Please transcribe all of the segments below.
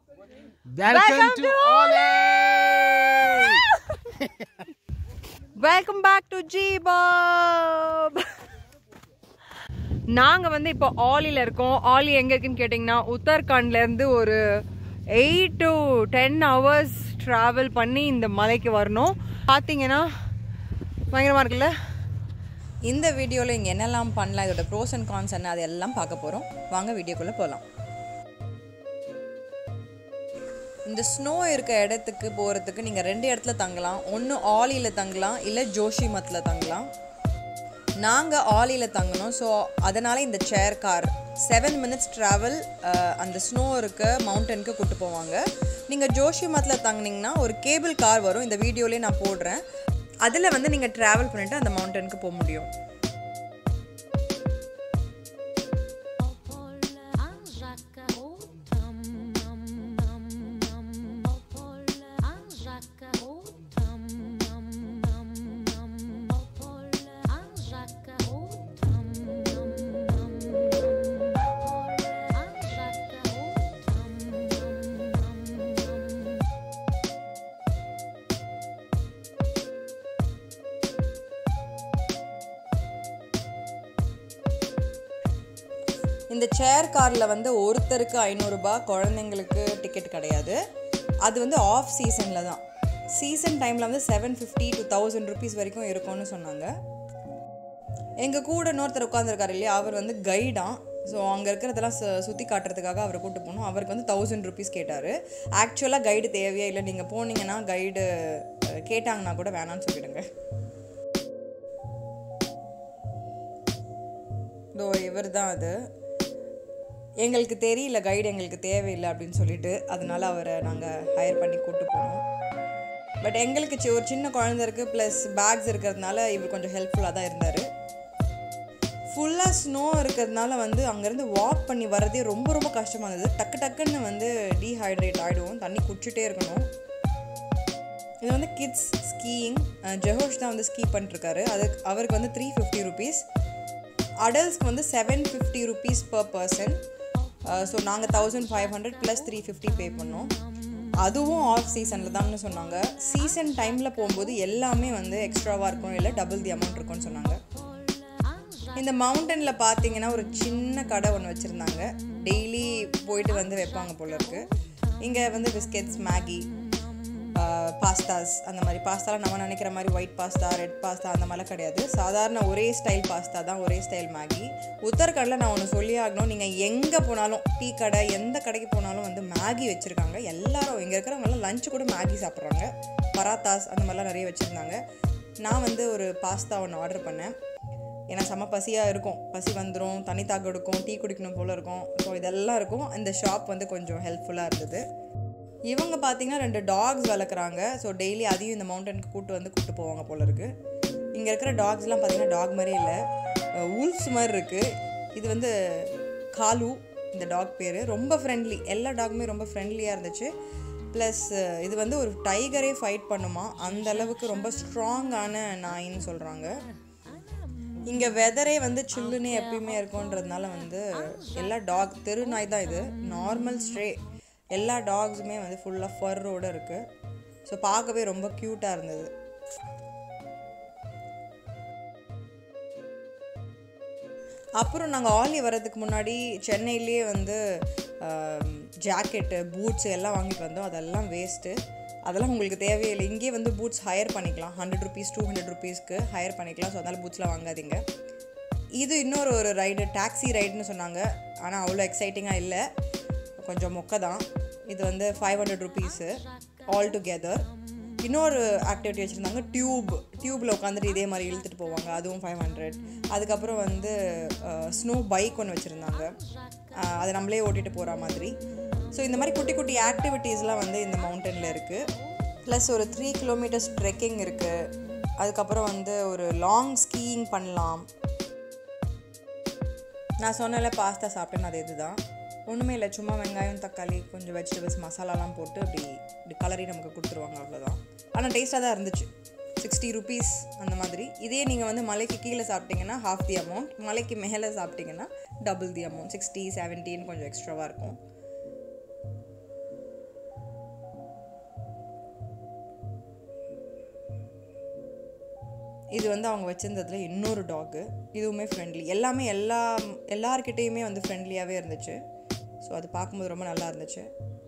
Welcome, to, Ole! Welcome back to G pop நாங்கள் வந்து இப்போ ஆலியில் இருக்கோம் ஆலி எங்கே இருக்குன்னு கேட்டிங்கன்னா உத்தரகாண்ட்லேருந்து ஒரு eight to ten hours travel பண்ணி இந்த மலைக்கு வரணும் பார்த்தீங்கன்னா பயங்கரமாக இருக்குல்ல இந்த வீடியோவில் இங்கே என்னெல்லாம் பண்ணலாம் இதோட ப்ரோஸ் அண்ட் கான்ஸ் என்ன அது எல்லாம் பார்க்க போகிறோம் வாங்க வீடியோக்குள்ளே போகலாம் இந்த ஸ்னோ இருக்க இடத்துக்கு போகிறதுக்கு நீங்கள் ரெண்டு இடத்துல தங்கலாம் ஒன்று ஆலியில் தங்கலாம் இல்லை ஜோஷிமத்தில் தங்கலாம் நாங்கள் ஆலியில் தங்கினோம் ஸோ அதனால் இந்த chair car seven minutes travel அந்த ஸ்னோ இருக்க மவுண்டனுக்கு கூட்டு போவாங்க நீங்கள் ஜோஷிமத்தில் தங்கினீங்கன்னா ஒரு கேபிள் கார் வரும் இந்த வீடியோலேயே நான் போடுறேன் அதில் வந்து நீங்கள் ட்ராவல் பண்ணிவிட்டு அந்த மவுண்டனுக்கு போக முடியும் இந்த சேர் காரில் வந்து ஒருத்தருக்கு ஐநூறுரூபா குழந்தைங்களுக்கு டிக்கெட் கிடையாது அது வந்து ஆஃப் சீசனில் தான் சீசன் டைமில் வந்து seven fifty to thousand rupees வரைக்கும் இருக்கும்னு சொன்னாங்க எங்கள் கூட இன்னொருத்தர் உட்காந்துருக்காரு இல்லையா அவர் வந்து கைடான் ஸோ அங்கே இருக்கிறதெல்லாம் சு சுற்றி காட்டுறதுக்காக அவரை கூட்டு போகணும் அவருக்கு வந்து தௌசண்ட் ருபீஸ் கேட்டார் ஆக்சுவலாக கைடு தேவையே இல்லை நீங்கள் போனீங்கன்னா கைடு கேட்டாங்கன்னா கூட வேணான்னு சொல்லிடுங்க இதோ இவர் தான் அது எங்களுக்கு தெரியல கைடு எங்களுக்கு தேவையில்லை அப்படின்னு சொல்லிட்டு அதனால அவரை நாங்கள் ஹையர் பண்ணி கூப்பிட்டு போனோம் பட் எங்களுக்கு சி- ஒரு சின்ன குழந்தை இருக்குது ப்ளஸ் பேக்ஸ் இருக்கிறதுனால இவர் கொஞ்சம் ஹெல்ப்ஃபுல்லாக தான் இருந்தார் ஃபுல்லாக ஸ்னோ இருக்கிறதுனால வந்து அங்கேருந்து வாக் பண்ணி வரதே ரொம்ப ரொம்ப கஷ்டமாக இருந்தது டக்கு டக்குன்னு வந்து டீஹைட்ரேட் ஆகிடுவோம் தண்ணி குடிச்சிட்டே இருக்கணும் இது வந்து கிட்ஸ் ஸ்கீயிங் ஜெஹோஷ் தான் வந்து ஸ்கீ பண்ணிட்டுருக்காரு அதுக்கு அவருக்கு வந்து த்ரீ ஃபிஃப்டி ருபீஸ் அடல்ட்ஸ்க்கு வந்து seven fifty rupees per person so நாங்கள் thousand five hundred plus three fifty pay பண்ணோம் அதுவும் ஆஃப் சீசனில் தான்னு சொன்னாங்க சீசன் டைமில் போகும்போது எல்லாமே வந்து எக்ஸ்ட்ராவாக இருக்கும் இல்லை டபுள் தி அமௌண்ட் இருக்கும்னு சொன்னாங்க இந்த மவுண்டனில் பார்த்தீங்கன்னா ஒரு சின்ன கடை ஒன்று வச்சுருந்தாங்க டெய்லி போயிட்டு வந்து வைப்பாங்க போல இருக்கு இங்கே வந்து பிஸ்கெட்ஸ் மேகி பாஸ்தாஸ் அந்த மாதிரி பாஸ்தாலாம் நம்ம நினைக்கிற மாதிரி ஒயிட் பாஸ்தா ரெட் பாஸ்தா அந்த மாதிரிலாம் கிடையாது சாதாரண ஒரே ஸ்டைல் பாஸ்தா தான் ஒரே ஸ்டைல் மேகி உத்தரகண்டில் நான் ஒன்று சொல்லி ஆகணும் நீங்கள் எங்கே போனாலும் டீ கடை எந்த கடைக்கு போனாலும் வந்து மேகி வச்சுருக்காங்க எல்லாரும் இங்கே இருக்கிறவங்கலாம் லஞ்சு கூட மேகி சாப்பிட்றாங்க பராத்தாஸ் அந்த மாதிரிலாம் நிறைய வச்சுருந்தாங்க நான் வந்து ஒரு பாஸ்தா ஒன்று ஆர்டர் பண்ணேன் ஏன்னா செம்ம பசியாக இருக்கும் பசி வந்துடும் தண்ணி தாக்கம் எடுக்கும் டீ குடிக்கணும் போல் இருக்கும் ஸோ இதெல்லாம் இருக்கும் இந்த ஷாப் வந்து கொஞ்சம் ஹெல்ப்ஃபுல்லாக இருந்தது இவங்க பார்த்தீங்கன்னா ரெண்டு டாக்ஸ் வளர்க்குறாங்க ஸோ டெய்லி அதையும் இந்த மவுண்டனுக்கு கூட்டு வந்து கூட்டு போவாங்க போல இருக்கு இங்கே இருக்கிற டாக்ஸ்லாம் பார்த்தீங்கன்னா டாக் மாதிரி இல்லை உல்ஃப்ஸ் மாதிரி இருக்குது இது வந்து காலு இந்த டாக் பேர் ரொம்ப ஃப்ரெண்ட்லி எல்லா டாகுமே ரொம்ப ஃப்ரெண்ட்லியாக இருந்துச்சு ப்ளஸ் இது வந்து ஒரு டைகரே ஃபைட் பண்ணுமா அந்த அளவுக்கு ரொம்ப ஸ்ட்ராங்கான நாயின்னு சொல்கிறாங்க இங்கே வெதரே வந்து சில்லுன்னு எப்பயுமே இருக்கும்ன்றதுனால வந்து எல்லா டாக் தெரு நாய் தான் இது நார்மல் ஸ்ட்ரே எல்லா டாக்ஸுமே வந்து ஃபுல்லாக ஃபர்ரோடு இருக்குது ஸோ பார்க்கவே ரொம்ப க்யூட்டாக இருந்தது அப்புறம் நாங்கள் ஆலி வர்றதுக்கு முன்னாடி சென்னையிலேயே வந்து ஜாக்கெட்டு பூட்ஸ் எல்லாம் வாங்கிட்டு வந்தோம் அதெல்லாம் வேஸ்ட்டு அதெல்லாம் உங்களுக்கு தேவையில்லை இங்கேயே வந்து பூட்ஸ் ஹையர் பண்ணிக்கலாம் ஹண்ட்ரட் ருபீஸ் டூ ஹண்ட்ரட் ருபீஸ்க்கு ஹையர் பண்ணிக்கலாம் ஸோ அதனால் பூட்ஸ்லாம் வாங்காதீங்க இது இன்னொரு ஒரு ரைடு டாக்ஸி ரைடுன்னு சொன்னாங்க ஆனால் அவ்வளோ எக்ஸைட்டிங்காக இல்லை கொஞ்சம் மொக்க தான் இது வந்து five hundred rupees all together இன்னொரு ஆக்டிவிட்டி வச்சுருந்தாங்க டியூப் டியூப்பில் உட்காந்துட்டு இதே மாதிரி இழுத்துட்டு போவாங்க அதுவும் ஃபைவ் ஹண்ட்ரட் அதுக்கப்புறம் வந்து ஸ்னோ பைக் ஒன்று வச்சுருந்தாங்க அதை நம்மளே ஓட்டிகிட்டு போகிற மாதிரி ஸோ இந்த மாதிரி குட்டி குட்டி ஆக்டிவிட்டீஸ்லாம் வந்து இந்த மவுண்டனில் இருக்குது ப்ளஸ் ஒரு த்ரீ கிலோமீட்டர்ஸ் ட்ரெக்கிங் இருக்குது அதுக்கப்புறம் வந்து ஒரு லாங் ஸ்கீயிங் பண்ணலாம் நான் சொன்னல பாஸ்தா சாப்பிட்டேன்னு அது இதுதான் ஒன்றுமே இல்லை சும்மா வெங்காயம் தக்காளி கொஞ்சம் வெஜிடபிள்ஸ் மசாலாலாம் போட்டு அப்படி இப்படி கலரி நமக்கு கொடுத்துருவாங்க அவ்வளோதான் ஆனால் டேஸ்ட்டாக தான் இருந்துச்சு சிக்ஸ்டி ருபீஸ் அந்த மாதிரி இதே நீங்கள் வந்து மலைக்கு கீழே சாப்பிட்டீங்கன்னா ஹாஃப் தி அமௌண்ட் மலைக்கு மேலே சாப்பிட்டீங்கன்னா டபுள் தி அமௌண்ட் சிக்ஸ்டி செவன்ட்டின்னு கொஞ்சம் எக்ஸ்ட்ராவாக இருக்கும் இது வந்து அவங்க வச்சிருந்ததுல இன்னொரு டாகு இதுவுமே ஃப்ரெண்ட்லி எல்லாமே எல்லா எல்லார்கிட்டேயுமே வந்து ஃப்ரெண்ட்லியாகவே இருந்துச்சு ஸோ அது பார்க்கும்போது ரொம்ப நல்லா இருந்துச்சு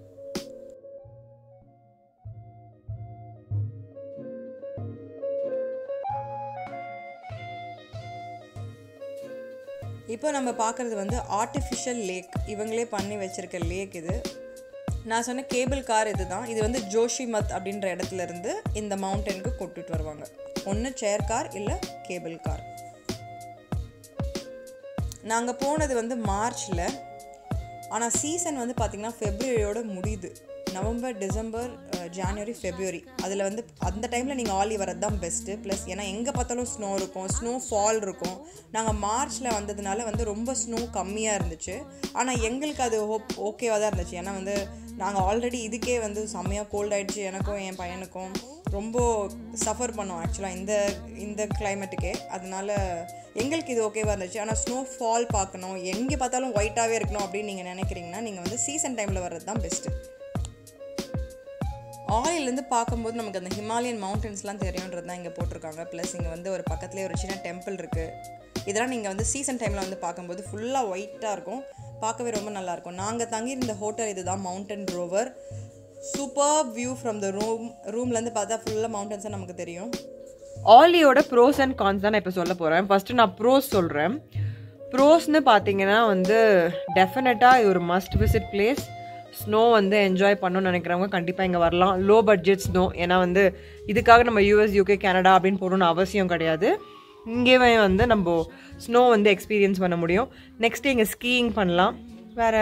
இப்போ நம்ம பார்க்குறது வந்து ஆர்டிஃபிஷியல் லேக் இவங்களே பண்ணி வச்சிருக்க லேக் இது நான் சொன்ன கேபிள் கார் இதுதான் இது வந்து ஜோஷிமத் அப்படின்ற இடத்துல இருந்து இந்த மவுண்டனுக்கு கூட்டிட்டு வருவாங்க ஒன்று சேர் கார் இல்லை கேபிள் கார் நாங்கள் போனது வந்து மார்ச்சில் ஆனால் சீசன் வந்து பார்த்திங்கன்னா ஃபெப்ரவரியோட முடியுது நவம்பர் டிசம்பர் ஜான்வரி ஃபெப்ரவரி அதில் வந்து அந்த டைமில் நீங்கள் ஆலி வரது தான் பெஸ்ட்டு ப்ளஸ் ஏன்னா எங்கே பார்த்தாலும் ஸ்னோ இருக்கும் ஸ்னோ ஃபால் இருக்கும் நாங்கள் மார்ச்சில் வந்ததுனால வந்து ரொம்ப ஸ்னோ கம்மியாக இருந்துச்சு ஆனால் எங்களுக்கு அது ஹோப் ஓகேவாக தான் இருந்துச்சு ஏன்னா வந்து நாங்கள் ஆல்ரெடி இதுக்கே வந்து செம்மையாக கோல்ட் ஆயிடுச்சு எனக்கும் என் பையனுக்கும் ரொம்ப சஃபர் பண்ணோம் ஆக்சுவலாக இந்த இந்த கிளைமேட்டுக்கே அதனால எங்களுக்கு இது ஓகேவாக இருந்துச்சு ஆனால் ஸ்னோ ஃபால் பார்க்கணும் எங்கே பார்த்தாலும் ஒயிட்டாகவே இருக்கணும் அப்படின்னு நீங்கள் நினைக்கிறீங்கன்னா நீங்கள் வந்து சீசன் டைமில் வர்றது தான் பெஸ்ட்டு ஆயிலேருந்து பார்க்கும்போது நமக்கு அந்த ஹிமாலயன் மவுண்டன்ஸ்லாம் தெரியுன்றது தான் இங்கே போட்டிருக்காங்க ப்ளஸ் இங்கே வந்து ஒரு பக்கத்துலேயே ஒரு சின்ன டெம்பிள் இருக்குது இதெல்லாம் நீங்கள் வந்து சீசன் டைமில் வந்து பார்க்கும்போது ஃபுல்லாக ஒயிட்டாக இருக்கும் பார்க்கவே ரொம்ப நல்லாயிருக்கும் நாங்கள் தங்கியிருந்த ஹோட்டல் இதுதான் mountain rover super view from the room ரூம்லேருந்து பார்த்தா ஃபுல்லாக மவுண்டன்ஸாக நமக்கு தெரியும் ஆலியோட ப்ரோஸ் அண்ட் கான்ஸ் தான் நான் இப்போ சொல்ல போகிறேன் ஃபஸ்ட்டு நான் ப்ரோஸ் சொல்கிறேன் ப்ரோஸ்னு பார்த்தீங்கன்னா வந்து டெஃபினட்டாக இது ஒரு மஸ்ட் விசிட் பிளேஸ் ஸ்னோ வந்து என்ஜாய் பண்ணணும்னு நினைக்கிறவங்க கண்டிப்பாக இங்கே வரலாம் லோ பட்ஜெட் ஸ்னோ ஏன்னா வந்து இதுக்காக நம்ம யூஎஸ் யூகே கனடா அப்படின்னு போகணும்னு அவசியம் கிடையாது இங்கேயே வந்து நம்ம ஸ்னோ வந்து எக்ஸ்பீரியன்ஸ் பண்ண முடியும் நெக்ஸ்ட் இங்கே ஸ்கீயிங் பண்ணலாம் வேறு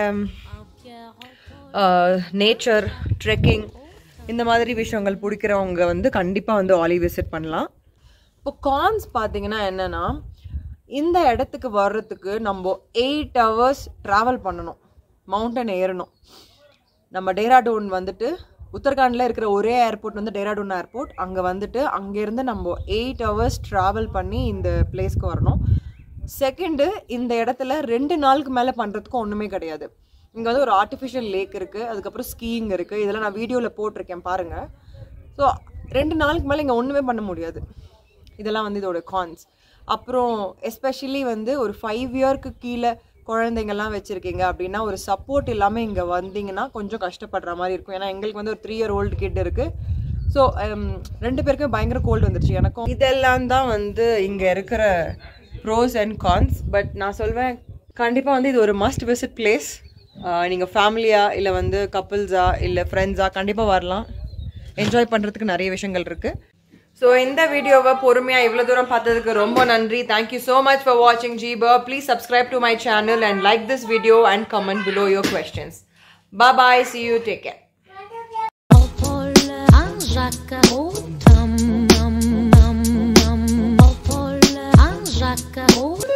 நேச்சர் ட்ரெக்கிங் இந்த மாதிரி விஷயங்கள் பிடிக்கிறவங்க வந்து கண்டிப்பாக வந்து ஆலி விசிட் பண்ணலாம் இப்போ கான்ஸ் பார்த்தீங்கன்னா என்னென்னா இந்த இடத்துக்கு வர்றதுக்கு நம்ம எயிட் ஹவர்ஸ் ட்ராவல் பண்ணணும் மவுண்டன் ஏறணும் நம்ம டேராடூன் வந்துட்டு உத்தரகாண்டில் இருக்கிற ஒரே ஏர்போர்ட் வந்து டேராடூன் ஏர்போர்ட் அங்கே வந்துட்டு அங்கேருந்து நம்ம எயிட் ஹவர்ஸ் ட்ராவல் பண்ணி இந்த பிளேஸ்க்கு வரணும் செகண்டு இந்த இடத்துல ரெண்டு நாளுக்கு மேலே பண்ணுறதுக்கும் ஒன்றுமே கிடையாது இங்கே வந்து ஒரு ஆர்டிஃபிஷியல் லேக் இருக்குது அதுக்கப்புறம் ஸ்கீயிங் இருக்குது இதெல்லாம் நான் வீடியோவில் போட்டிருக்கேன் பாருங்கள் ஸோ ரெண்டு நாளுக்கு மேலே இங்கே ஒன்றுமே பண்ண முடியாது இதெல்லாம் வந்து இதோட கான்ஸ் அப்புறம் எஸ்பெஷலி வந்து ஒரு ஃபைவ் இயர்க்கு கீழே குழந்தைங்கள்லாம் வச்சுருக்கீங்க அப்படின்னா ஒரு சப்போர்ட் இல்லாமல் இங்கே வந்தீங்கன்னா கொஞ்சம் கஷ்டப்படுற மாதிரி இருக்கும் ஏன்னா எங்களுக்கு வந்து ஒரு த்ரீ இயர் ஓல்டு கிட் இருக்குது ஸோ ரெண்டு பேருக்கும் பயங்கர கோல்டு வந்துருச்சு எனக்கும் இதெல்லாம் தான் வந்து இங்கே இருக்கிற ப்ரோஸ் அண்ட் கான்ஸ் பட் நான் சொல்வேன் கண்டிப்பாக வந்து இது ஒரு மஸ்ட் விசிட் பிளேஸ் நீங்கள் ஃபேமிலியாக இல்லை வந்து கப்புள்ஸா இல்லை ஃப்ரெண்ட்ஸா கண்டிப்பாக வரலாம் என்ஜாய் பண்ணுறதுக்கு நிறைய விஷயங்கள் இருக்குது ஸோ இந்த வீடியோவை பொறுமையாக இவ்வளோ தூரம் பார்த்ததுக்கு ரொம்ப நன்றி தேங்க்யூ ஸோ மச் ஃபார் வாட்சிங் ஜீபர் please subscribe to my channel and like this video and comment below your questions. Bye-bye. See you. Take care. Jacques